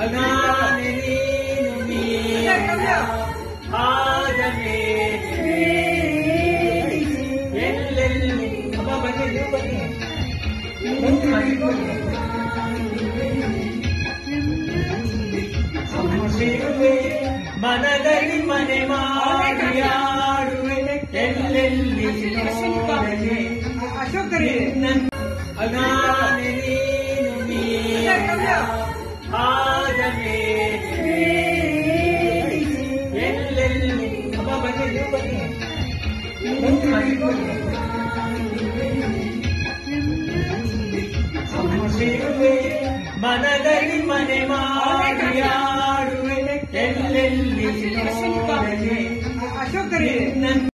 ಅಗಾನೆ ನೀನು ನೀನ ಆದ ಮೇಲೆ ಎಲ್ಲೆಲ್ಲಿ ಅಮ್ಮ ಬನ್ನಿ ನೀವು ಬನ್ನಿ ಮುಂದೆ ಮನೆಗೆ ಬನ್ನಿ. ಸಂಶಯವೇ ಮನದಲ್ಲಿ ಮನೆ ಮಾಡಿಯಾಡುವೆ ಎಲ್ಲೆಲ್ಲಿ ನೋಡದೆ ಅಶೋಕ್ ನಿನ್ನ ಅಗಾನೆ ನೀನು ನೀನ ಆದ ಮೇಲೆ ಎಲ್ಲೆಲ್ಲಿ ಅಮ್ಮ ಬನ್ನಿ ನೀವು ಬನ್ನಿ ಮುಂದೆ ಮನೆಗೆ ಬನ್ನಿ. ಸಂಶಯವೇ ಮನದಲ್ಲಿ ಮನೆ ಮಾಡಿಯಾಡುವೆ ಎಲ್ಲೆಲ್ಲಿ ನೋಡದೆ ಅಶೋಕ್ ನಿನ್ನ